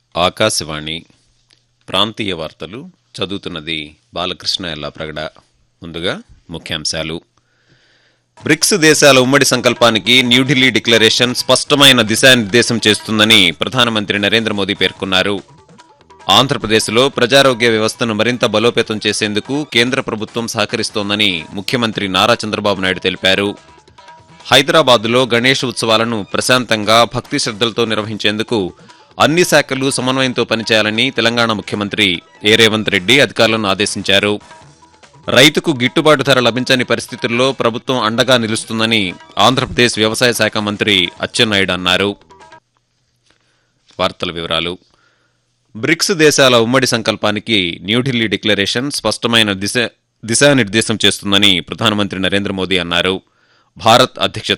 ఆకాశవాణి ప్రాంతీయ వార్తలు చదువుతున్నది బాలకృష్ణ ఎల్లాప్రగడ ముందుగా ముఖ్యాంశాలు బ్రిక్స్ దేశాల ఉమ్మడి సంకల్పానికి న్యూఢిల్లీ డిక్లరేషన్ స్పష్టమైన దిశానిర్దేశం చేస్తుందని ప్రధానమంత్రి నరేంద్ర మోదీ పేర్కొన్నారు ఆంధ్రప్రదేశ్లో ప్రజారోగ్య వ్యవస్థను మరింత బలోపేతం చేసేందుకు కేంద్ర ప్రభుత్వం సహకరిస్తోందని ముఖ్యమంత్రి నారా చంద్రబాబు నాయుడు తెలిపారు హైదరాబాద్లో గణేష్ ఉత్సవాలను ప్రశాంతంగా భక్తి శ్రద్ధలతో నిర్వహించేందుకు అన్ని శాఖలు సమన్వయంతో పనిచేయాలని తెలంగాణ ముఖ్యమంత్రి ఏ రేవంత్ రెడ్డి అధికారులను ఆదేశించారు రైతుకు గిట్టుబాటు ధర లభించని పరిస్థితుల్లో ప్రభుత్వం అండగా నిలుస్తుందని ఆంధ్రప్రదేశ్ వ్యవసాయ శాఖ మంత్రి అచ్చెన్నాయుడు అన్నారు వార్తల వివరాలు బ్రిక్స్ దేశాల ఉమ్మడి సంకల్పానికి న్యూఢిల్లీ డిక్లరేషన్ స్పష్టమైన దిశ దిశానిర్దేశం చేస్తుందని ప్రధానమంత్రి నరేంద్ర మోదీ అన్నారు భారత్ అధ్యక్షత